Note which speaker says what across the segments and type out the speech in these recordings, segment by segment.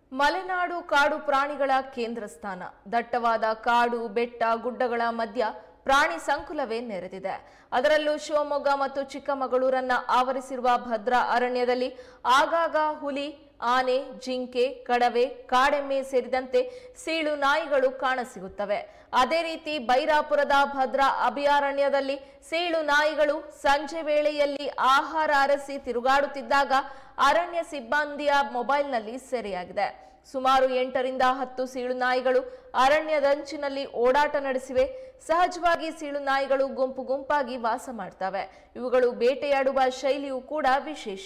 Speaker 1: ಮಲೆನಾಡು ಕಾಡು ಪ್ರಾಣಿಗಳ ಕೇಂದ್ರ ಸ್ಥಾನ ದಟ್ಟವಾದ ಕಾಡು ಬೆಟ್ಟ ಗುಡ್ಡಗಳ ಮಧ್ಯ ಪ್ರಾಣಿ ಸಂಕುಲವೇ ನೆರೆದಿದೆ ಅದರಲ್ಲೂ ಶಿವಮೊಗ್ಗ ಮತ್ತು ಚಿಕ್ಕಮಗಳೂರನ್ನ ಆವರಿಸಿರುವ ಭದ್ರಾ ಅರಣ್ಯದಲ್ಲಿ ಆಗಾಗ ಹುಲಿ ಆನೆ ಜಿಂಕೆ ಕಡವೆ ಕಾಡೆಮ್ಮೆ ಸೇರಿದಂತೆ ಸೀಳು ನಾಯಿಗಳು ಕಾಣಸಿಗುತ್ತವೆ ಅದೇ ರೀತಿ ಬೈರಾಪುರದ ಭದ್ರಾ ಅಭಯಾರಣ್ಯದಲ್ಲಿ ಸೀಳು ನಾಯಿಗಳು ಸಂಜೆ ವೇಳೆಯಲ್ಲಿ ಆಹಾರ ಅರಸಿ ತಿರುಗಾಡುತ್ತಿದ್ದಾಗ ಅರಣ್ಯ ಸಿಬ್ಬಂದಿಯ ಮೊಬೈಲ್ನಲ್ಲಿ ಸೆರೆಯಾಗಿದೆ ಸುಮಾರು ಎಂಟರಿಂದ ಹತ್ತು ಸೀಳು ನಾಯಿಗಳು ಅರಣ್ಯದಂಚಿನಲ್ಲಿ ಓಡಾಟ ನಡೆಸಿವೆ ಸಹಜವಾಗಿ ಸೀಳು ನಾಯಿಗಳು ಗುಂಪು ಗುಂಪಾಗಿ ವಾಸ ಮಾಡ್ತವೆ ಇವುಗಳು ಬೇಟೆಯಾಡುವ ಶೈಲಿಯೂ ಕೂಡ ವಿಶೇಷ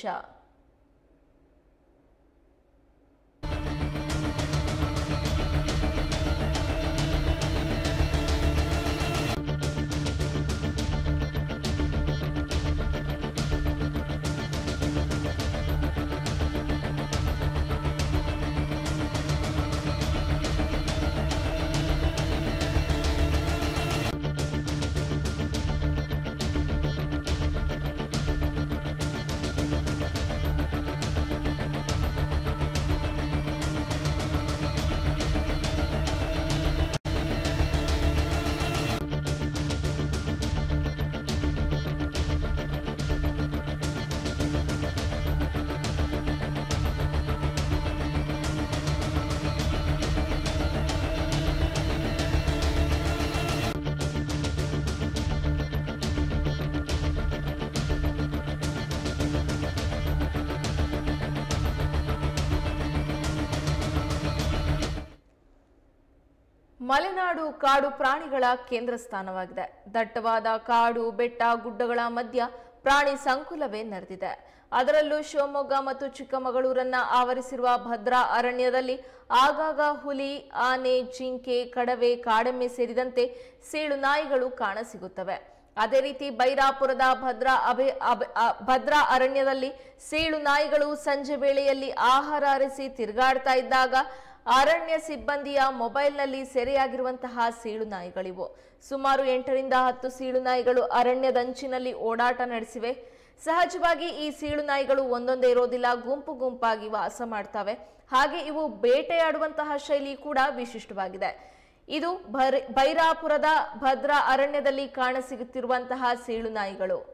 Speaker 1: ಮಲೆನಾಡು ಕಾಡು ಪ್ರಾಣಿಗಳ ಕೇಂದ್ರ ಸ್ಥಾನವಾಗಿದೆ ದಟ್ಟವಾದ ಕಾಡು ಬೆಟ್ಟ ಗುಡ್ಡಗಳ ಮಧ್ಯ ಪ್ರಾಣಿ ಸಂಕುಲವೇ ನೆರೆದಿದೆ ಅದರಲ್ಲೂ ಶಿವಮೊಗ್ಗ ಮತ್ತು ಚಿಕ್ಕಮಗಳೂರನ್ನ ಆವರಿಸಿರುವ ಭದ್ರಾ ಅರಣ್ಯದಲ್ಲಿ ಆಗಾಗ ಹುಲಿ ಆನೆ ಜಿಂಕೆ ಕಡವೆ ಕಾಡೆಮ್ಮೆ ಸೇರಿದಂತೆ ಸೀಳು ನಾಯಿಗಳು ಕಾಣಸಿಗುತ್ತವೆ ಅದೇ ರೀತಿ ಬೈರಾಪುರದ ಭದ್ರಾ ಅಭೆ ಅಭೆ- ಅ- ಭದ್ರಾ ಅರಣ್ಯದಲ್ಲಿ ಸೀಳು ನಾಯಿಗಳು ಸಂಜೆ ವೇಳೆಯಲ್ಲಿ ಆಹಾರ ಅರಿಸಿ ತಿರುಗಾಡ್ತಾ ಇದ್ದಾಗ ಅರಣ್ಯ ಸಿಬ್ಬಂದಿಯ ಮೊಬೈಲ್ನಲ್ಲಿ ಸೆರೆಯಾಗಿರುವಂತಹ ಸೀಳು ನಾಯಿಗಳಿವು ಸುಮಾರು ಎಂಟರಿಂದ ಹತ್ತು ಸೀಳು ನಾಯಿಗಳು ಅರಣ್ಯದಂಚಿನಲ್ಲಿ ಓಡಾಟ ನಡೆಸಿವೆ ಸಹಜವಾಗಿ ಈ ಸೀಳು ನಾಯಿಗಳು ಒಂದೊಂದೇ ಇರೋದಿಲ್ಲ ಗುಂಪು ಗುಂಪಾಗಿ ವಾಸ ಮಾಡ್ತವೆ ಹಾಗೆ ಇವು ಬೇಟೆಯಾಡುವಂತಹ ಶೈಲಿ ಕೂಡ ವಿಶಿಷ್ಟವಾಗಿದೆ ಇದು ಭರ್- ಬೈರಾಪುರದ ಭದ್ರಾ ಅರಣ್ಯದಲ್ಲಿ ಕಾಣಸಿಗುತ್ತಿರುವಂತಹ ಸೀಳು ನಾಯಿಗಳು